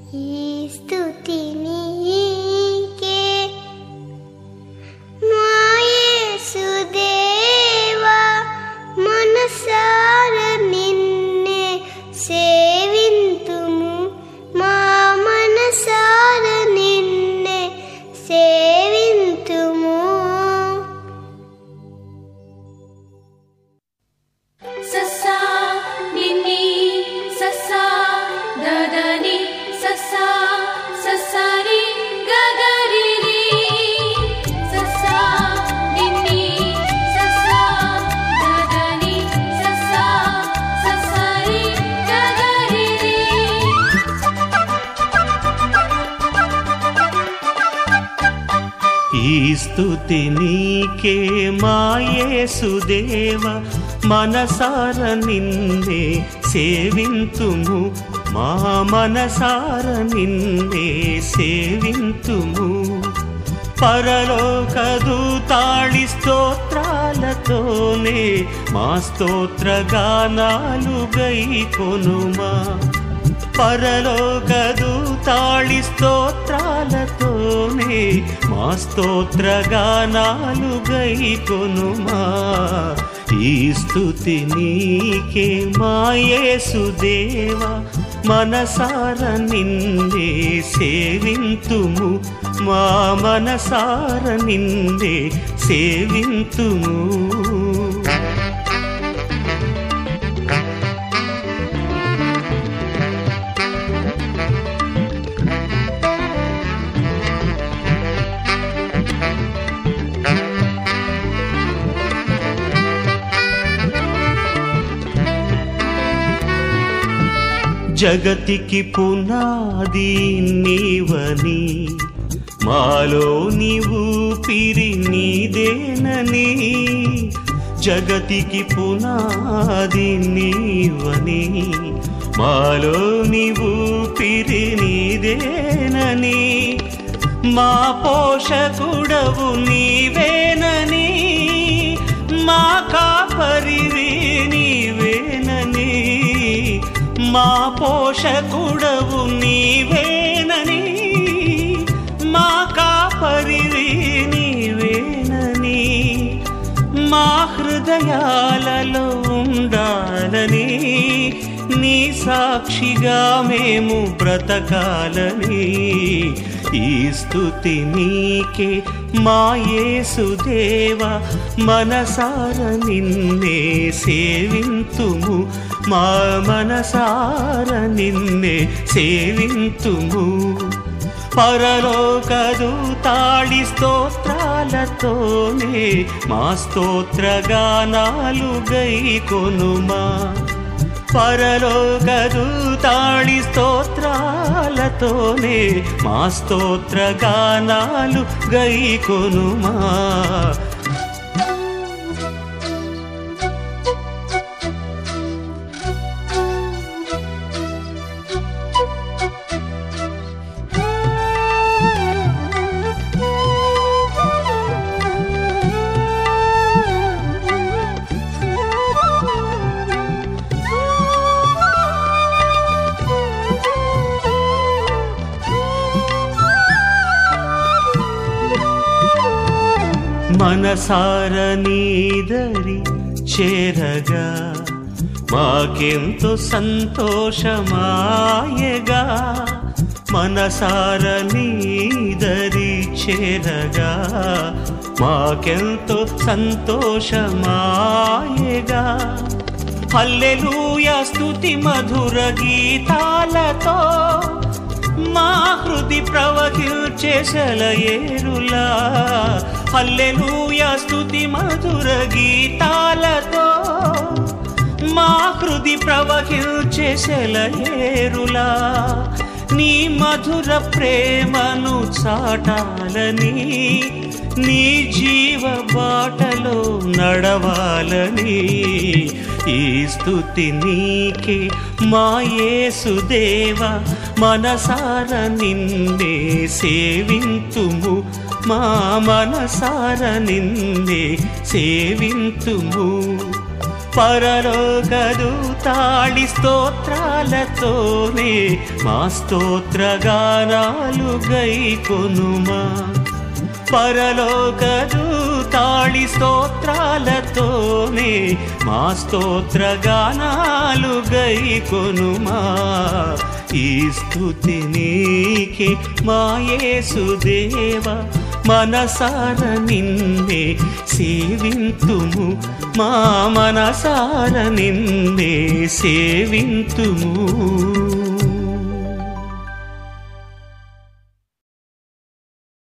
ఈ స్తుతి నీకే మా యేసుదేవా మనసార నిన్నే సేవింతుము మా మనసార నిన్నే సేవింతుము ససా నిన్ని ససా దదని ససా ససరి గగరిరి ససా నిన్ని ససా దదని ససా ససరి గగరిరి ఈ స్తుతి నీకే మాయేసుదేవ మనసార నిన్నే సేవింతుము మా మనసార నిన్నే సేవింతుము పరలోకదూతాళి స్తోత్రాలతోనే మా స్తోత్ర గానాలు గై కొనుమా పరలోకదూతాళి స్తోత్రాలతోనే మా స్తోత్ర గానాలు గై కొనుమా ఈ స్తుతి నీకే మాయేసుదేవ మనసార నిన్నే సేవింతుము మా మనసార నిన్నే సేవింతుము జగతికి పునాది నీవని మాలో నీవు పిరి నీదేనని జగతికి పునాది నీవని మాలో నీవు పిరి నీదేనని మా పోషకుడవు నీవేనని మా కాపరివి నీవేనని మా పోషకుడవు నీవేనని మా కాపరివి నీవేనని మా హృదయాలలో ఉండాలని నీ సాక్షిగా మేము బ్రతకాలని ఈ స్తుతి నీకే మా యేసుదేవ మనసార నిన్నే సేవింతుము మా మనసార నిన్నే సేవింతుము పరలోకదూతాళి స్తోత్రాలతోనే మా స్తోత్ర గానాలు గై కొనుమా పరలోకదూతాళి స్తోత్రాలతోనే మా స్తోత్ర గానాలు గై కొనుమా మనసార నీదరి చేరగా మాకెంతో సంతోషమాయగా మనసార నీదరి చేరగా మాకెంతో సంతోషమాయగా హల్లెలూయా స్తుతి మధుర గీతాలతో మా హృది ప్రవహించేసల ఏరులా హల్లెలూయా స్తుతి మధుర గీతాలతో మా హృది ప్రవహించేసల ఏరులా నీ మధుర ప్రేమను చాటాలని నీ జీవ బాటలో నడవాలని ఈ స్తుతి నీకే మా యేసుదేవ మనసార నిన్నే సేవింతుము మా మనసార నిన్నే సేవింతుము పరలోకదూతాళి స్తోత్రాలతోనే మా స్తోత్రగానాలు గైకొనుమా పరలోకదూతాళి స్తోత్రాలతోనే మా స్తోత్రగానాలు గైకొనుమా ఈ స్థుతి నీకే మా యేసుదేవ మనసార నిన్నే సేవింతుము మా మనసార నిన్నే సేవింతుము